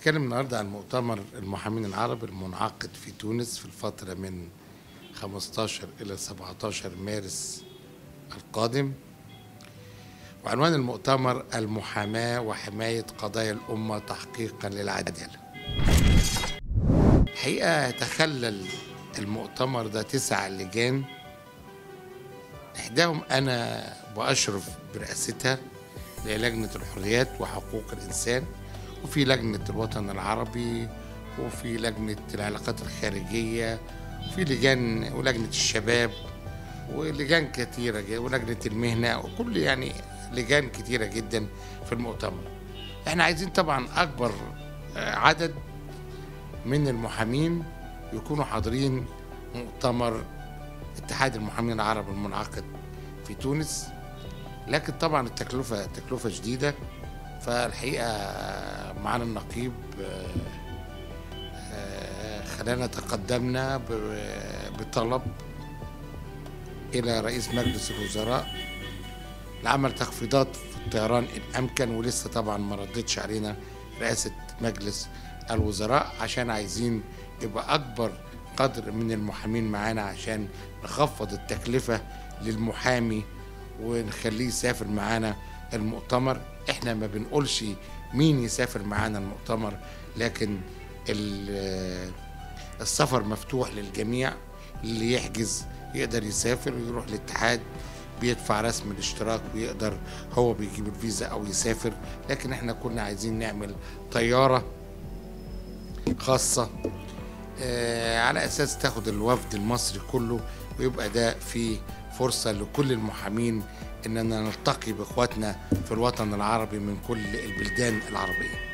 هنتكلم النهارده عن مؤتمر المحامين العرب المنعقد في تونس في الفترة من 15 إلى 17 مارس القادم وعنوان المؤتمر المحاماة وحماية قضايا الأمة تحقيقا للعدالة الحقيقة تخلل المؤتمر ده تسع لجان إحداهم أنا بأشرف برئاستها اللي هي لجنة الحريات وحقوق الإنسان وفي لجنة الوطن العربي وفي لجنة العلاقات الخارجية وفي لجان ولجنة الشباب ولجان كثيرة جدا ولجنة المهنة وكل يعني لجان كثيرة جدا في المؤتمر احنا عايزين طبعا أكبر عدد من المحامين يكونوا حاضرين مؤتمر اتحاد المحامين العرب المنعقد في تونس لكن طبعا التكلفة تكلفة شديدة فالحقيقة معنا النقيب خلانا تقدمنا بطلب إلى رئيس مجلس الوزراء لعمل تخفيضات في الطيران إن أمكن ولسه طبعا ما ردتش علينا رئاسة مجلس الوزراء عشان عايزين يبقى أكبر قدر من المحامين معانا عشان نخفض التكلفة للمحامي ونخليه يسافر معانا المؤتمر احنا ما بنقولش مين يسافر معانا المؤتمر لكن السفر مفتوح للجميع اللي يحجز يقدر يسافر ويروح الاتحاد بيدفع رسم الاشتراك ويقدر هو بيجيب الفيزا او يسافر لكن احنا كنا عايزين نعمل طيارة خاصة اه على اساس تاخد الوفد المصري كله ويبقى ده في فرصة لكل المحامين اننا نلتقي باخواتنا في الوطن العربي من كل البلدان العربية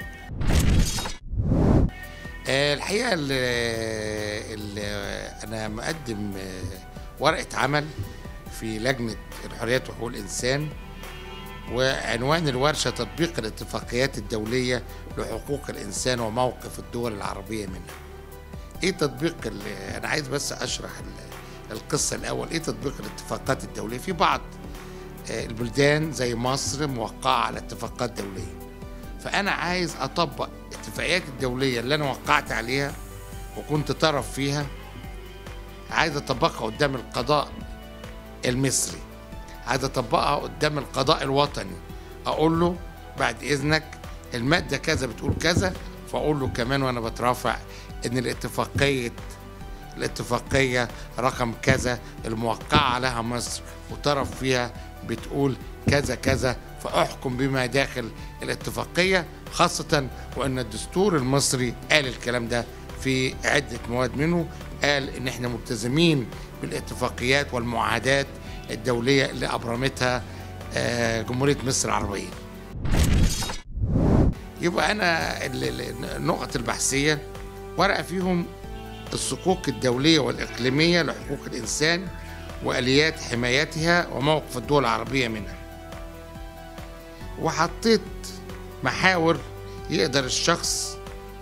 اه الحقيقة اللي اللي انا مقدم ورقة عمل في لجنة الحريات وحقوق الإنسان وعنوان الورشة تطبيق الاتفاقيات الدولية لحقوق الإنسان وموقف الدول العربية منها إيه تطبيق أنا عايز بس أشرح القصة الأول إيه تطبيق الاتفاقات الدولية في بعض البلدان زي مصر موقعة على اتفاقات دولية فأنا عايز أطبق الاتفاقيات الدولية اللي أنا وقعت عليها وكنت طرف فيها عايز أطبقها قدام القضاء المصري عايز اطبقها قدام القضاء الوطني اقول له بعد اذنك الماده كذا بتقول كذا فاقول له كمان وانا بترافع ان الاتفاقيه الاتفاقيه رقم كذا الموقعه عليها مصر وطرف فيها بتقول كذا كذا فاحكم بما داخل الاتفاقيه خاصه وان الدستور المصري قال الكلام ده في عده مواد منه قال ان احنا ملتزمين بالاتفاقيات والمعاهدات الدولية اللي أبرمتها جمهورية مصر العربية يبقى أنا النقط البحثية ورقة فيهم الصكوك الدولية والإقليمية لحقوق الإنسان وآليات حمايتها وموقف الدول العربية منها وحطيت محاور يقدر الشخص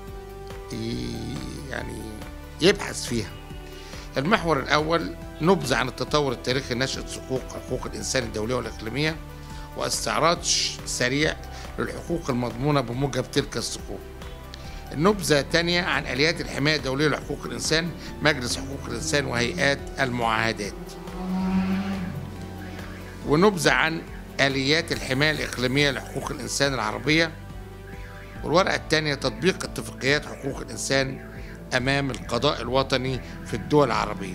يعني يبحث فيها المحور الأول نبذة عن التطور التاريخي نشأة صكوك حقوق الإنسان الدولية والإقليمية واستعراض سريع للحقوق المضمونة بموجب تلك الصكوك النبذة الثانية عن آليات الحماية الدولية لحقوق الإنسان مجلس حقوق الإنسان وهيئات المعاهدات ونبذة عن آليات الحماية الإقليمية لحقوق الإنسان العربية والورقة الثانية تطبيق اتفاقيات حقوق الإنسان أمام القضاء الوطني في الدول العربية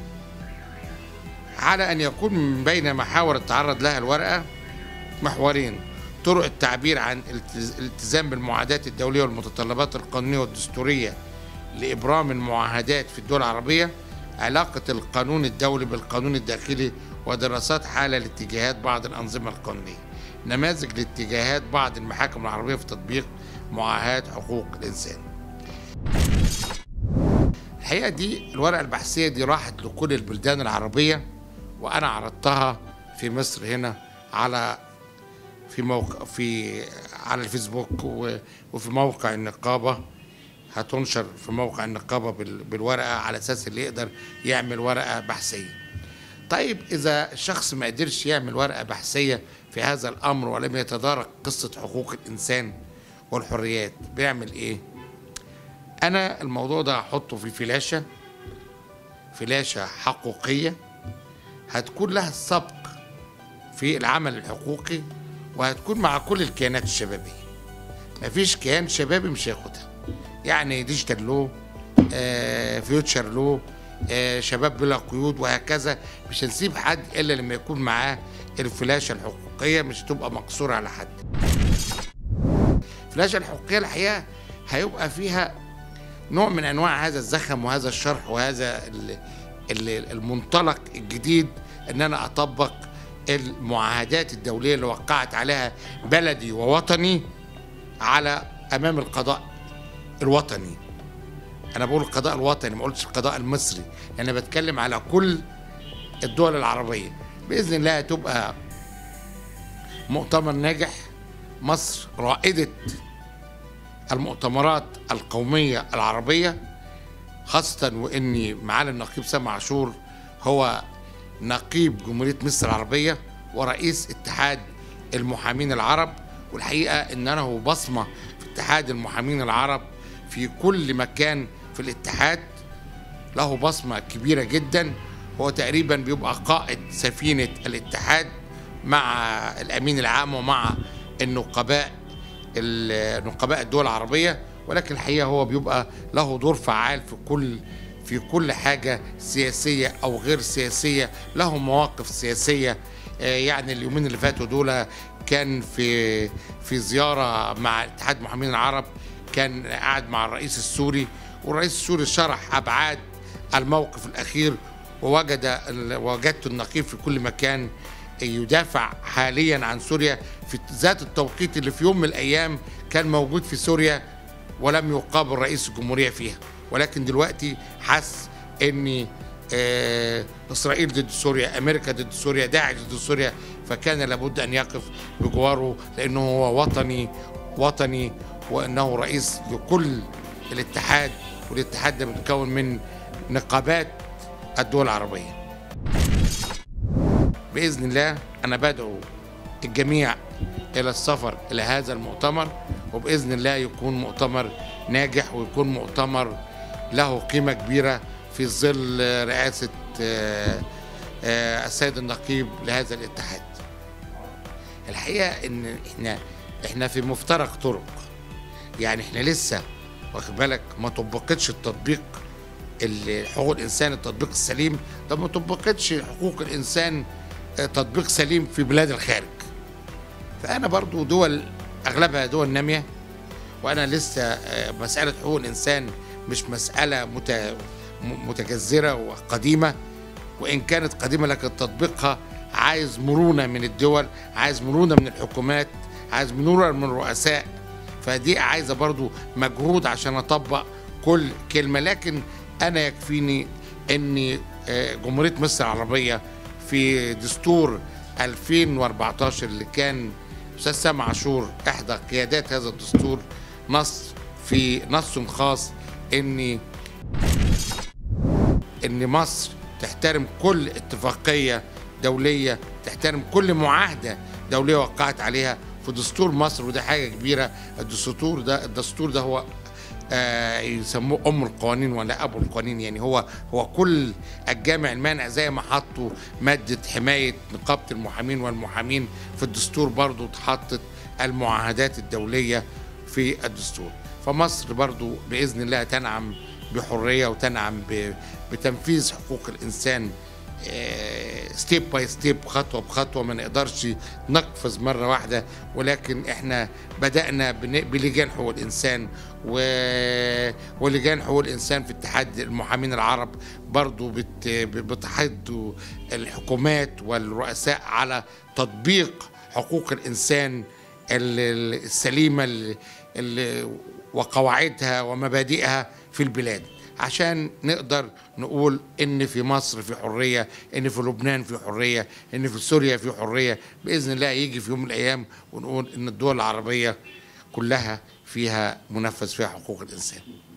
على أن يكون من بين محاور تعرض لها الورقة محورين طرق التعبير عن الالتزام بالمعاهدات الدولية والمتطلبات القانونية والدستورية لإبرام المعاهدات في الدول العربية علاقة القانون الدولي بالقانون الداخلي ودراسات حالة لاتجاهات بعض الأنظمة القانونية نماذج لاتجاهات بعض المحاكم العربية في تطبيق معاهدات حقوق الإنسان الحقيقة دي الورقة البحثية دي راحت لكل البلدان العربية وأنا عرضتها في مصر هنا على في موقع في على الفيسبوك وفي موقع النقابة هتنشر في موقع النقابة بالورقة على أساس اللي يقدر يعمل ورقة بحثية طيب إذا الشخص ما قدرش يعمل ورقة بحثية في هذا الأمر ولم يتدارك قصة حقوق الإنسان والحريات بيعمل إيه؟ انا الموضوع ده هحطه في فلاشه فلاشه حقوقيه هتكون لها السبق في العمل الحقوقي وهتكون مع كل الكيانات الشبابيه مفيش كيان شبابي مش هياخدها يعني ديجيتال لو آه فيوتشر لو آه شباب بلا قيود وهكذا مش هنسيب حد الا لما يكون معاه الفلاشه الحقوقيه مش هتبقى مقصوره على حد الفلاشه الحقوقيه الحقيقه هيبقى فيها نوع من انواع هذا الزخم وهذا الشرح وهذا ال- ال- المنطلق الجديد ان انا اطبق المعاهدات الدوليه اللي وقعت عليها بلدي ووطني على امام القضاء الوطني انا بقول القضاء الوطني ما قلتش القضاء المصري انا بتكلم على كل الدول العربيه باذن الله هتبقى مؤتمر ناجح مصر رائده المؤتمرات القوميه العربيه خاصه واني معالي النقيب سامع عاشور هو نقيب جمهوريه مصر العربيه ورئيس اتحاد المحامين العرب والحقيقه ان انا هو بصمه في اتحاد المحامين العرب في كل مكان في الاتحاد له بصمه كبيره جدا هو تقريبا بيبقى قائد سفينه الاتحاد مع الامين العام ومع النقباء ال- نقباء الدول العربيه ولكن الحقيقه هو بيبقى له دور فعال في كل في كل حاجه سياسيه او غير سياسيه له مواقف سياسيه آه، يعني اليومين اللي فاتوا دول كان في في زياره مع اتحاد المحامين العرب كان قاعد مع الرئيس السوري والرئيس السوري شرح ابعاد الموقف الاخير ووجد ال- وجدت النقيب في كل مكان يدافع حاليا عن سوريا في ذات التوقيت اللي في يوم من الايام كان موجود في سوريا ولم يقابل رئيس الجمهوريه فيها ولكن دلوقتي حس ان آه، اسرائيل ضد سوريا امريكا ضد سوريا داعش ضد سوريا فكان لابد ان يقف بجواره لانه هو وطني وطني وانه رئيس لكل الاتحاد والاتحاد ده متكون من نقابات الدول العربيه باذن الله انا بدعو الجميع الى السفر الى هذا المؤتمر وباذن الله يكون مؤتمر ناجح ويكون مؤتمر له قيمه كبيره في ظل رئاسه آه، آه، السيد النقيب لهذا الاتحاد. الحقيقه ان احنا احنا في مفترق طرق يعني احنا لسه واخد بالك ما طبقتش التطبيق ال- حقوق الانسان التطبيق السليم ده ما طبقتش حقوق الانسان آه، تطبيق سليم في بلاد الخارج فانا برضو دول اغلبها دول ناميه وانا لسه آه، مساله حقوق الانسان مش مساله مت- م- متجذره وقديمه وان كانت قديمه لكن تطبيقها عايز مرونه من الدول عايز مرونه من الحكومات عايز مرونه من الرؤساء فدي عايزه برضو مجهود عشان اطبق كل كلمه لكن انا يكفيني اني آه، جمهوريه مصر العربيه في دستور 2014 اللي كان استاذ سامع عاشور احدى قيادات هذا الدستور نص في نص خاص ان ان مصر تحترم كل اتفاقيه دوليه تحترم كل معاهده دوليه وقعت عليها في دستور مصر وده حاجه كبيره الدستور ده الدستور ده هو آه يسموه ام القوانين ولا ابو القوانين يعني هو هو كل الجامع المانع زي ما حطوا ماده حمايه نقابه المحامين والمحامين في الدستور برضو اتحطت المعاهدات الدوليه في الدستور فمصر برضو باذن الله تنعم بحريه وتنعم ب- بتنفيذ حقوق الانسان ستيب باي ستيب خطوه بخطوه ما نقدرش نقفز مره واحده ولكن احنا بدانا بن- بلجان حقوق الانسان و... ولجان حقوق الانسان في اتحاد المحامين العرب برضو بت... بتحض الحكومات والرؤساء على تطبيق حقوق الانسان ال- ال- السليمه ال- ال- وقواعدها ومبادئها في البلاد عشان نقدر نقول ان في مصر في حريه ان في لبنان في حريه ان في سوريا في حريه باذن الله يجي في يوم من الايام ونقول ان الدول العربيه كلها فيها منفذ فيها حقوق الانسان